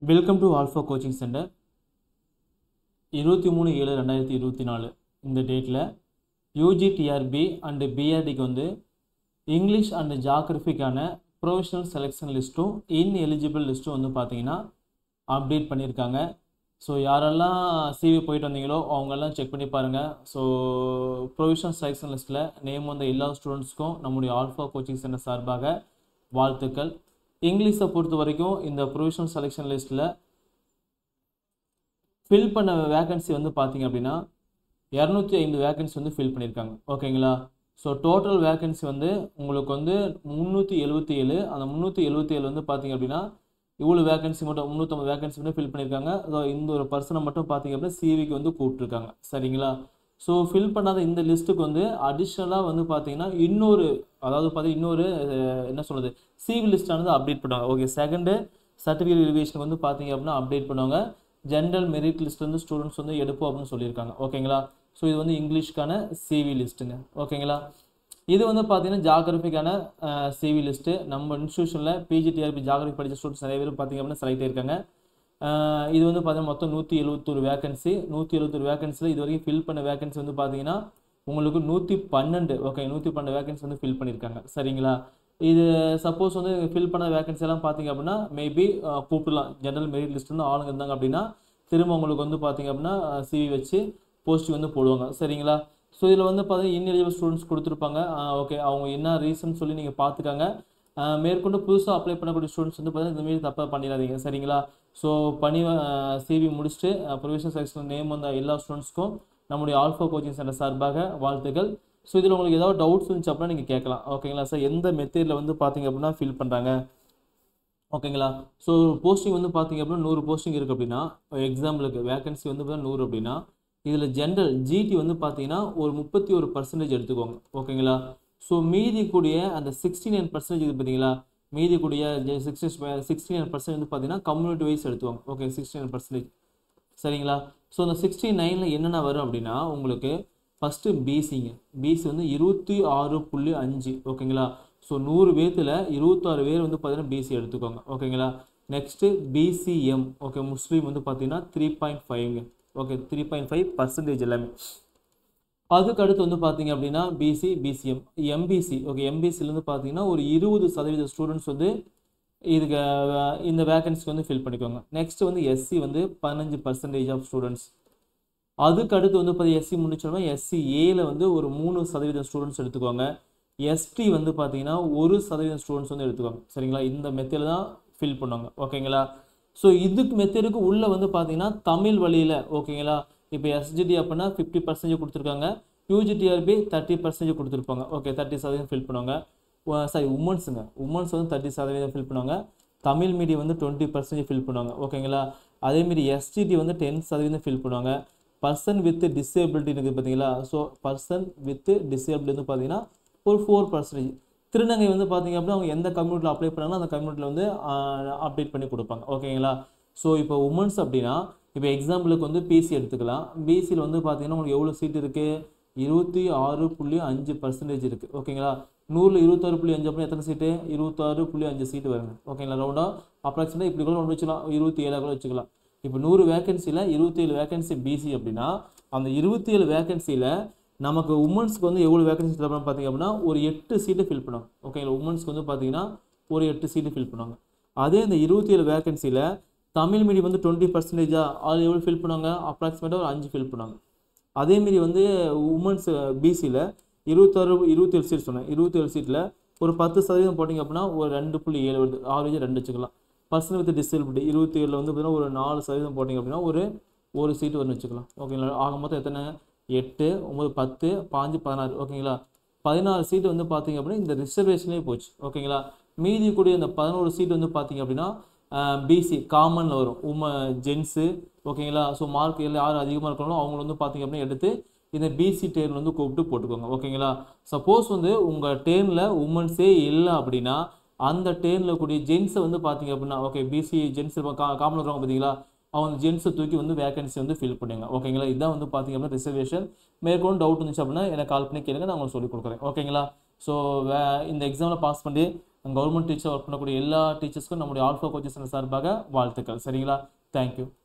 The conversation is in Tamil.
welcome to Alpha coaching centre இருபத்தி மூணு ஏழு ரெண்டாயிரத்தி இருபத்தி நாலு இந்த டேட்டில் யூஜி டிஆர்பி அண்டு பிஆர்டிக்கு வந்து இங்கிலீஷ் அண்டு ஜாகிரஃபிக்கான ப்ரொஃபஷனல் செலெக்ஷன் லிஸ்ட்டும் இன் எலிஜிபிள் லிஸ்ட்டும் வந்து பார்த்தீங்கன்னா அப்டேட் பண்ணியிருக்காங்க ஸோ யாரெல்லாம் சிவி போயிட்டு வந்தீங்களோ அவங்கெல்லாம் செக் பண்ணி பாருங்கள் ஸோ ப்ரொவிஷனல் செலெக்ஷன் லிஸ்ட்டில் நேம் வந்த எல்லா ஸ்டூடெண்ட்ஸ்க்கும் நம்முடைய ஆல்ஃபா கோச்சிங் சென்டர் சார்பாக வாழ்த்துக்கள் இங்கிலீஷை பொறுத்த வரைக்கும் இந்த ப்ரொவிஷனல் செலெக்ஷன் லிஸ்ட்டில் ஃபில் பண்ண வேகன்சி வந்து பார்த்தீங்க அப்படின்னா இரநூத்தி ஐந்து வேகன்சி வந்து ஃபில் பண்ணியிருக்காங்க ஓகேங்களா ஸோ டோட்டல் வேகன்சி வந்து உங்களுக்கு வந்து முந்நூற்றி எழுபத்தி ஏழு அந்த முந்நூற்றி எழுபத்தி ஏழு வந்து பார்த்தீங்க அப்படின்னா இவ்வளோ வேகன்சி மட்டும் முந்நூற்றம்பது வேகன்சி மட்டும் ஃபில் பண்ணியிருக்காங்க ஸோ இந்த ஒரு பர்சனை மட்டும் பார்த்தீங்க அப்படின்னா சிவிக்கு வந்து கூப்பிட்ருக்காங்க சரிங்களா ஸோ ஃபில் பண்ணாத இந்த லிஸ்ட்டுக்கு வந்து அடிஷ்னலாக வந்து பார்த்தீங்கன்னா இன்னொரு அதாவது பார்த்தீங்கன்னா இன்னொரு அஹ், என்ன சொல்கிறது சிவி லிஸ்ட்டானது அப்டேட் பண்ணுவாங்க ஓகே செகண்டு சர்டிஃபிகேட் வெரிஃபிகேஷன் வந்து பார்த்தீங்க அப்படின்னா அப்டேட் பண்ணுவாங்க ஜென்ரல் மெரிட் லிஸ்ட் வந்து ஸ்டூடெண்ட்ஸ் வந்து எடுப்போம் அப்படின்னு சொல்லியிருக்காங்க ஓகேங்களா ஸோ இது வந்து இங்கிலீஷ்க்கான சிவி லிஸ்ட்டுங்க ஓகேங்களா இது வந்து பார்த்தீங்கன்னா ஜாகிரபிக்கான சிவி லிஸ்ட்டு நம்ம இன்ஸ்டியூஷனில் பிஜிடிஆர்பி ஜாகிரபி படித்த ஸ்டூடெண்ட்ஸ் நிறைய பேர் பார்த்தீங்க அப்படின்னா செலக்ட் ஆயிருக்காங்க அஹ் இது வந்து பார்த்தீங்கன்னா மொத்தம் நூற்றி எழுபத்தொரு வேகன்சி நூற்றி எழுபத்தொரு வேகன்சியில் இது வரைக்கும் ஃபில் பண்ண வேகன்சி வந்து பார்த்தீங்கன்னா உங்களுக்கு நூற்றி பன்னெண்டு ஓகே நூற்றி பன்னெண்டு வேகன்சி வந்து ஃபில் பண்ணியிருக்காங்க சரிங்களா இது சப்போஸ் வந்து ஃபில் பண்ண வேகன்சி எல்லாம் பார்த்தீங்க அப்படின்னா மேபி கூப்பிடலாம் ஜென்ரல் மெரிட் லிஸ்ட் வந்து ஆளுங்க இருந்தாங்க அப்படின்னா திரும்ப உங்களுக்கு வந்து பார்த்தீங்க அப்படின்னா சிவி வச்சு போஸ்டிங் வந்து போடுவாங்க சரிங்களா ஸோ இதில் வந்து பார்த்தீங்கன்னா இன்எலிஜிபிள் ஸ்டூடெண்ட்ஸ் கொடுத்துருப்பாங்க ஓகே அவங்க என்ன ரீசன் சொல்லி நீங்கள் பார்த்துக்காங்க ஆஹ் மேற்கொண்டு புதுசாக அப்ளை பண்ணக்கூடிய ஸ்டூடெண்ட்ஸ் வந்து பார்த்தீங்கன்னா இந்த மாதிரி தப்பாக பண்ணிடாதீங்க சரிங்களா ஸோ பணி சிவி முடிச்சுட்டு ப்ரொவிஷனல் செலெக்ஷன் நேம் வந்த எல்லா ஸ்டூடெண்ட்ஸ்க்கும் நம்முடைய ஆல்ஃபா கோச்சிங் சென்டர் சார்பாக வாழ்த்துக்கள் ஸோ இதில் உங்களுக்கு ஏதாவது டவுட்ஸ் இருந்துச்சு அப்படின்னா நீங்கள் கேட்கலாம் ஓகேங்களா சார் எந்த மெத்தேடில் வந்து பார்த்தீங்க அப்படின்னா ஃபில் பண்ணுறாங்க ஓகேங்களா ஸோ போஸ்டிங் வந்து பார்த்தீங்க அப்படின்னா நூறு போஸ்டிங் இருக்குது அப்படின்னா எக்ஸாம்பிளுக்கு வேகன்சி வந்து பார்த்தீங்கன்னா நூறு அப்படின்னா இதில் ஜென்ரல் ஜிடி வந்து பார்த்தீங்கன்னா ஒரு முப்பத்தி ஒரு பர்சன்டேஜ் எடுத்துக்கோங்க ஓகேங்களா ஸோ மீதி கூடிய அந்த சிக்ஸ்டி நைன் பர்சன்டேஜ் இது பார்த்தீங்களா மீதி கூடிய சிக்ஸ்டி சிக்ஸ்டி நைன் பர்சன்ட் வந்து பார்த்தீங்கன்னா கம்யூனிட்டி வைஸ் எடுத்துவாங்க ஓகே சிக்ஸ்டி நைன் பர்சன்டேஜ் சரிங்களா ஸோ அந்த சிக்ஸ்டி நைனில் என்னென்ன வரும் அப்படின்னா உங்களுக்கு ஃபஸ்ட்டு பிசிங்க பிசி வந்து இருபத்தி ஆறு புள்ளி அஞ்சு ஓகேங்களா ஸோ நூறு பேர்த்தில் இருபத்தாறு பேர் வந்து பார்த்தீங்கன்னா பிசி எடுத்துக்கோங்க ஓகேங்களா நெக்ஸ்ட்டு பிசிஎம் ஓகே முஸ்லீம் வந்து பார்த்தீங்கன்னா த்ரீ பாயிண்ட் ஃபைவ்ங்க okay three point five percentage எல்லாமே அதுக்கு அடுத்து வந்து பார்த்தீங்க அப்படின்னா பிசி பிசிஎம் எம்பிசி ஓகே எம்பிசிலேருந்து பார்த்தீங்கன்னா ஒரு இருபது சதவீத ஸ்டூடெண்ட்ஸ் வந்து இதுக்கு அஹ், இந்த வேகன்சிக்கு வந்து ஃபில் பண்ணிக்கோங்க நெக்ஸ்ட் வந்து எஸ்சி வந்து பதினஞ்சு பர்சன்டேஜ் ஆஃப் ஸ்டூடெண்ட்ஸ் அதுக்கு அடுத்து வந்து பார்த்தீங்க எஸ்சி முடிச்சோம்னா எஸ்சி ஏல வந்து ஒரு மூணு சதவீதம் ஸ்டூடெண்ட்ஸ் எடுத்துக்கோங்க எஸ்டி வந்து பார்த்தீங்கன்னா ஒரு சதவீதம் ஸ்டூடெண்ட்ஸ் வந்து எடுத்துக்கோங்க சரிங்களா இந்த மெத்தடில் தான் ஃபில் பண்ணுவாங்க ஓகேங்களா ஸோ இதுக்கு மெத்தடுக்கு உள்ளே வந்து பார்த்தீங்கன்னா தமிழ் வழியில் ஓகேங்களா இப்போ எஸ்ஜிடி அப்படின்னா ஃபிஃப்டி பர்சன்டேஜ் கொடுத்துருக்காங்க யூஜிடிஆர்பி தேர்ட்டி பர்சன்டேஜ் கொடுத்துருப்பாங்க ஓகே தேர்ட்டி சதவீதம் ஃபில் பண்ணுவாங்க சாரி உமன்ஸுங்க உமன்ஸ் வந்து தேர்ட்டி சதவீதம் ஃபில் பண்ணுவாங்க தமிழ் மீடியம் வந்து டுவெண்ட்டி பர்சன்டேஜ் ஃபில் பண்ணுவாங்க ஓகேங்களா அதேமாரி எஸ்டிடி வந்து டென் சதவீதம் ஃபில் பண்ணுவாங்க பர்சன் வித் டிசேபிலிட்டி இருக்குது பார்த்தீங்களா ஸோ பர்சன் வித் டிசேபிலிட்டி வந்து பார்த்தீங்கன்னா ஒரு ஃபோர் பர்சன்டேஜ் திருநங்கை வந்து பார்த்தீங்க அப்படின்னா அவங்க எந்த கம்யூனிட்டியில் அப்ளை பண்ணாங்களோ அந்த கம்யூனிட்டியில் வந்து அப்டேட் பண்ணி கொடுப்பாங்க ஓகேங்களா ஸோ இப்போ உமன்ஸ் அப்படின்னா இப்போ எக்ஸாம்பிளுக்கு வந்து பிசி எடுத்துக்கலாம் பிசியில் வந்து பார்த்தீங்கன்னா உங்களுக்கு எவ்வளோ சீட் இருக்குது இருபத்தி ஆறு புள்ளி அஞ்சு பர்சன்டேஜ் இருக்குது ஓகேங்களா நூறில் இருபத்தாறு புள்ளி அஞ்சு அப்படின்னா எத்தனை சீட்டு இருபத்தாறு புள்ளி அஞ்சு சீட்டு வருங்க ஓகேங்களா ரவுண்டாக அப்ராக்சிமேட்டாக இப்படி கூட ஒன்று வச்சுக்கலாம் இருபத்தி ஏழாக கூட வச்சுக்கலாம் இப்போ நூறு வேகன்சியில் இருபத்தி ஏழு வேகன்சி பிசி அப்படின்னா அந்த இருபத்தி ஏழு வேகன்சியில் நமக்கு உமன்ஸ்க்கு வந்து எவ்வளோ வேகன்சி தரப்போம் பார்த்தீங்க அப்படின்னா ஒரு எட்டு சீட்டு ஃபில் பண்ணுவாங்க ஓகேங்களா உமன்ஸ்க்கு வந்து பார்த்தீங்கன்னா ஒரு எட்டு சீட்டு ஃபில் பண்ணுவாங்க அதே இந்த இருபத்தி ஏழு வேகன்சியில் தமிழ் மீடியம் வந்து டுவெண்ட்டி பர்சன்டேஜாக அது எவ்வளோ ஃபில் பண்ணுவாங்க அப்ராக்சிமேட்டாக ஒரு அஞ்சு ஃபில் பண்ணுவாங்க அதேமாரி வந்து உமன்ஸ் பிசியில் இருபத்தாறு இருபத்தேழு சீட் சொன்னேன் இருபத்தேழு சீட்டில் ஒரு பத்து சதவீதம் போட்டிங்க அப்படின்னா ஒரு ரெண்டு புள்ளி ஏழு வருது ஆவரேஜாக ரெண்டு வச்சுக்கலாம் பர்சன் வித் டிசபிலிட்டி இருபத்தி ஏழில் வந்து பார்த்தீங்கன்னா ஒரு நாலு சதவீதம் போட்டிங்க அப்படின்னா ஒரு ஒரு சீட்டு வந்து வச்சுக்கலாம் ஓகேங்களா ஆக மொத்தம் எத்தனை எட்டு ஒம்பது பத்து பாஞ்சு பதினாறு ஓகேங்களா பதினாறு சீட்டு வந்து பார்த்தீங்க அப்படின்னா இந்த ரிசர்வேஷன்லேயே போச்சு ஓகேங்களா மீதி கூடிய இந்த பதினோரு சீட் வந்து பார்த்தீங்க அப்படின்னா பிசி காமனில் வரும் உம ஜென்ஸு ஓகேங்களா ஸோ மார்க் எல்லாம் யார் அதிகமாக இருக்காங்களோ அவங்கள வந்து பார்த்தீங்க அப்படின்னா எடுத்து இந்த பிசி டேர்ன் வந்து கூப்பிட்டு போட்டுக்கோங்க ஓகேங்களா சப்போஸ் வந்து உங்கள் டேர்னில் உமன்ஸே இல்லை அப்படின்னா அந்த டேர்னில் கூடிய ஜென்ஸை வந்து பார்த்தீங்க அப்படின்னா ஓகே பிசி ஜென்ஸ் கா காமன் இருக்கிறவங்க பார்த்தீங்களா அவங்க ஜென்ஸை தூக்கி வந்து வேகன்சி வந்து ஃபில் பண்ணுங்க ஓகேங்களா இதான் வந்து பார்த்தீங்க அப்படின்னா ரிசர்வேஷன் மேற்கொண்டு டவுட் இருந்துச்சு அப்படின்னா எனக்கு கால் பண்ணி கேளுங்க நான் உங்களுக்கு சொல்லிக் கொடுக்குறேன் ஓகேங்களா ஸோ வே இந்த எக்ஸாமில் பாஸ் பண்ணி கவர்மெண்ட் டீச்சர் ஒர்க் பண்ணக்கூடிய எல்லா டீச்சர்ஸ்க்கும் நம்முடைய ஆல்ஃபா கோச்சஸ் சார்பாக வாழ்த்துக்கள் சரிங்களா தேங்க்யூ